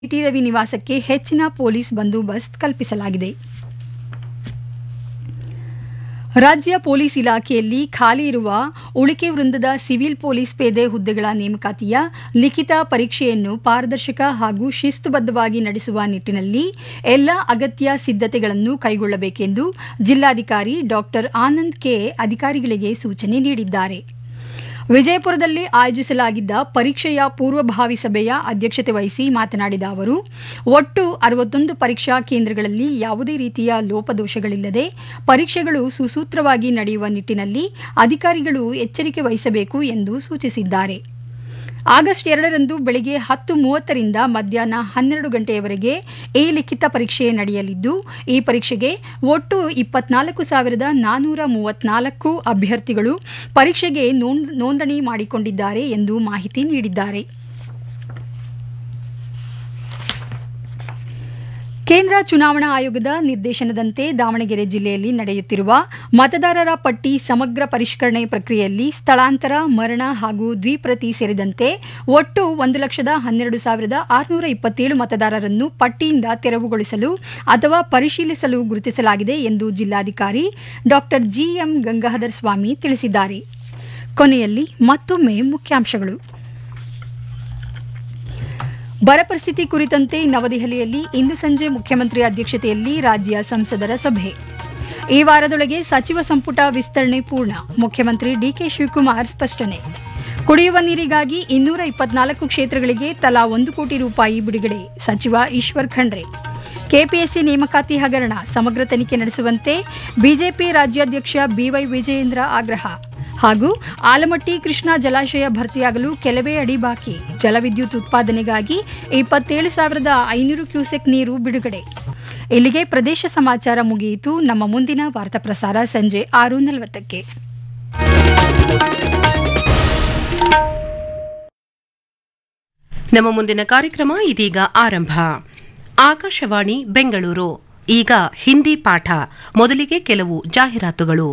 T Ravi ನಿವಾಸಕ್ಕೆ ಹೆಚ್ಚಿನ police ಬಂದೋಬಸ್ತ್ ಕಲ್ಪಿಸಲಾಗಿದೆ ರಾಜ್ಯ ಪೊಲೀಸ್ ಇಲಾಖೆಯಲ್ಲಿ ಖಾಲಿ ಇರುವ ಉಳಿಕೆ ವೃಂದದ ಸಿವಿಲ್ ಪೊಲೀಸ್ ಪೇದೆ ಹುದ್ದೆಗಳ ನೇಮಕಾತಿಯ ಲಿಖಿತ ಪರೀಕ್ಷೆಯನ್ನು ಪಾರದರ್ಶಕ ಹಾಗೂ ಶಿಸ್ತುಬದ್ಧವಾಗಿ ನಡೆಸುವ ನಿಟ್ಟಿನಲ್ಲಿ ಎಲ್ಲ ಅಗತ್ಯ ಸಿದ್ಧತೆಗಳನ್ನು ಕೈಗೊಳ್ಳಬೇಕೆಂದು ಜಿಲ್ಲಾಧಿಕಾರಿ ಡಾಕ್ಟರ್ ಆನಂದ್ ಕೆ ಅಧಿಕಾರಿಗಳಿಗೆ ಸೂಚನೆ ನೀಡಿದ್ದಾರೆ ವಿಜಯಪುರದಲ್ಲಿ ಆಯೋಜಿಸಲಾಗಿದ್ದ ಪರೀಕ್ಷೆಯ ಪೂರ್ವಭಾವಿ ಸಭೆಯ ಅಧ್ಯಕ್ಷತೆ ವಹಿಸಿ ಮಾತನಾಡಿದ ಅವರು ಒಟ್ಟು ಅರವತ್ತೊಂದು ಪರೀಕ್ಷಾ ಕೇಂದ್ರಗಳಲ್ಲಿ ಯಾವುದೇ ರೀತಿಯ ಲೋಪದೋಷಗಳಿಲ್ಲದೆ ಪರೀಕ್ಷೆಗಳು ಸುಸೂತ್ರವಾಗಿ ನಡೆಯುವ ನಿಟ್ಟಿನಲ್ಲಿ ಅಧಿಕಾರಿಗಳು ಎಚ್ಚರಿಕೆ ವಹಿಸಬೇಕು ಎಂದು ಸೂಚಿಸಿದ್ದಾರೆ ಆಗಸ್ಟ್ ಎರಡರಂದು ಬೆಳಗ್ಗೆ ಹತ್ತು ಮೂವತ್ತರಿಂದ ಮಧ್ಯಾಹ್ನ ಹನ್ನೆರಡು ಗಂಟೆಯವರೆಗೆ ಈ ಲಿಖಿತ ಪರೀಕ್ಷೆ ನಡೆಯಲಿದ್ದು ಈ ಪರೀಕ್ಷೆಗೆ ಒಟ್ಟು ಇಪ್ಪತ್ನಾಲ್ಕು ಸಾವಿರದ ನಾನ್ನೂರ ಮೂವತ್ನಾಲ್ಕು ಅಭ್ಯರ್ಥಿಗಳು ಪರೀಕ್ಷೆಗೆ ನೋಂದಣಿ ಮಾಡಿಕೊಂಡಿದ್ದಾರೆ ಎಂದು ಮಾಹಿತಿ ನೀಡಿದ್ದಾರೆ ಕೇಂದ್ರ ಚುನಾವಣಾ ಆಯೋಗದ ನಿರ್ದೇಶನದಂತೆ ದಾವಣಗೆರೆ ಜಿಲ್ಲೆಯಲ್ಲಿ ನಡೆಯುತ್ತಿರುವ ಮತದಾರರ ಪಟ್ಟಿ ಸಮಗ್ರ ಪರಿಷ್ಕರಣೆ ಪ್ರಕ್ರಿಯೆಯಲ್ಲಿ ಸ್ಥಳಾಂತರ ಮರಣ ಹಾಗೂ ದ್ವಿಪ್ರತಿ ಸೇರಿದಂತೆ ಒಟ್ಟು ಒಂದು ಲಕ್ಷದ ಹನ್ನೆರಡು ಸಾವಿರದ ಆರುನೂರ ಇಪ್ಪತ್ತೇಳು ಮತದಾರರನ್ನು ಪಟ್ಟಿಯಿಂದ ತೆರವುಗೊಳಿಸಲು ಅಥವಾ ಪರಿಶೀಲಿಸಲು ಗುರುತಿಸಲಾಗಿದೆ ಎಂದು ಜಿಲ್ಲಾಧಿಕಾರಿ ಡಾ ಜಿಎಂ ಗಂಗಾಧರ ಸ್ವಾಮಿ ತಿಳಿಸಿದ್ದಾರೆ ಕೊನೆಯಲ್ಲಿ ಮತ್ತೊಮ್ಮೆ ಮುಖ್ಯಾಂಶಗಳು ಬರ ಪರಿಸ್ಥಿತಿ ಕುರಿತಂತೆ ನವದೆಹಲಿಯಲ್ಲಿ ಇಂದು ಸಂಜೆ ಮುಖ್ಯಮಂತ್ರಿ ಅಧ್ಯಕ್ಷತೆಯಲ್ಲಿ ರಾಜ್ಯ ಸಂಸದರ ಸಭೆ ಈ ವಾರದೊಳಗೆ ಸಚಿವ ಸಂಪುಟ ವಿಸ್ತರಣೆ ಪೂರ್ಣ ಮುಖ್ಯಮಂತ್ರಿ ಡಿಕೆ ಶಿವಕುಮಾರ್ ಸ್ಪಷ್ಟನೆ ಕುಡಿಯುವ ನೀರಿಗಾಗಿ ಇನ್ನೂರ ಇಪ್ಪತ್ನಾಲ್ಕು ಕ್ಷೇತ್ರಗಳಿಗೆ ತಲಾ ಒಂದು ಕೋಟಿ ರೂಪಾಯಿ ಬಿಡುಗಡೆ ಸಚಿವ ಈಶ್ವರ್ ಖಂಡ್ರೆ ಕೆಪಿಎಸ್ಸಿ ನೇಮಕಾತಿ ಹಗರಣ ಸಮಗ್ರ ತನಿಖೆ ನಡೆಸುವಂತೆ ಬಿಜೆಪಿ ರಾಜ್ಯಾಧ್ಯಕ್ಷ ಬಿವೈ ವಿಜಯೇಂದ್ರ ಆಗ್ರಹ ಹಾಗೂ ಆಲಮಟ್ಟಿ ಕೃಷ್ಣಾ ಜಲಾಶಯ ಭರ್ತಿಯಾಗಲು ಕೆಲವೇ ಅಡಿ ಬಾಕಿ ಜಲವಿದ್ಯುತ್ ಉತ್ಪಾದನೆಗಾಗಿ ಇಪ್ಪತ್ತೇಳು ಸಾವಿರದ ಐನೂರು ಕ್ಯೂಸೆಕ್ ನೀರು ಬಿಡುಗಡೆ ಇಲ್ಲಿಗೆ ಪ್ರದೇಶ ಸಮಾಚಾರ ಮುಗಿಯಿತು ನಮ್ಮ ಮುಂದಿನ ವಾರ್ತಾ ಪ್ರಸಾರ ಸಂಜೆ ಆರು ನಲವತ್ತಕ್ಕೆ ನಮ್ಮ ಮುಂದಿನ ಕಾರ್ಯಕ್ರಮ ಇದೀಗ ಆರಂಭ ಆಕಾಶವಾಣಿ ಬೆಂಗಳೂರು ಈಗ ಹಿಂದಿ ಪಾಠ ಮೊದಲಿಗೆ ಕೆಲವು ಜಾಹೀರಾತುಗಳು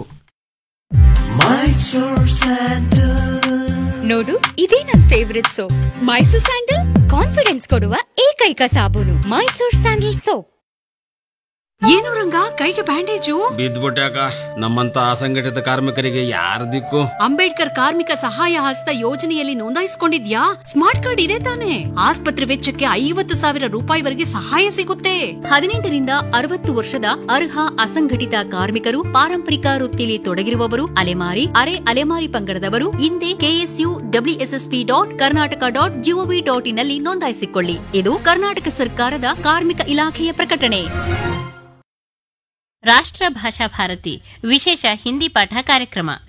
ನೋಡು ಇದೇ ನನ್ favourite soap Mysore sandal confidence ಕೊಡುವ ಏಕೈಕ ಸಾಬೂನು ಮೈಸೂರ್ ಸ್ಯಾಂಡಲ್ ಸೋಪ್ ಏನು ರಂಗ ಕೈಗೆ ಬ್ಯಾಂಡೇಜು ಬಿದ್ದ್ಬಿಟ್ಯಾಕ ನಮ್ಮಂತ ಅಸಂಘಟಿತ ಕಾರ್ಮಿಕರಿಗೆ ಯಾರ ದಿಕ್ಕು ಅಂಬೇಡ್ಕರ್ ಕಾರ್ಮಿಕ ಸಹಾಯ ಹಸ್ತ ಯೋಜನೆಯಲ್ಲಿ ನೋಂದಾಯಿಸಿಕೊಂಡಿದ್ಯಾ ಸ್ಮಾರ್ಟ್ ಕಾರ್ಡ್ ಇದೆ ತಾನೆ ಆಸ್ಪತ್ರೆ ವೆಚ್ಚಕ್ಕೆ ಐವತ್ತು ಸಾವಿರ ರೂಪಾಯಿವರೆಗೆ ಸಹಾಯ ಸಿಗುತ್ತೆ ಹದಿನೆಂಟರಿಂದ ಅರವತ್ತು ವರ್ಷದ ಅರ್ಹ ಅಸಂಘಟಿತ ಕಾರ್ಮಿಕರು ಪಾರಂಪರಿಕ ವೃತ್ತಿಲಿ ತೊಡಗಿರುವವರು ಅಲೆಮಾರಿ ಅರೆ ಅಲೆಮಾರಿ ಪಂಗಡದವರು ಹಿಂದೆ KSU WSSP dot Karnataka dot GOV dot in ನಲ್ಲಿ ನೋಂದಾಯಿಸಿಕೊಳ್ಳಿ ಇದು ಕರ್ನಾಟಕ ಸರ್ಕಾರದ ಕಾರ್ಮಿಕ ಇಲಾಖೆಯ ಪ್ರಕಟಣೆ ರಾಷ್ಟ್ರ ಭಾಷಾ ಭಾರತಿ ವಿಶೇಷ ಹಿಂದಿ ಪಾಠ ಕಾರ್ಯಕ್ರಮ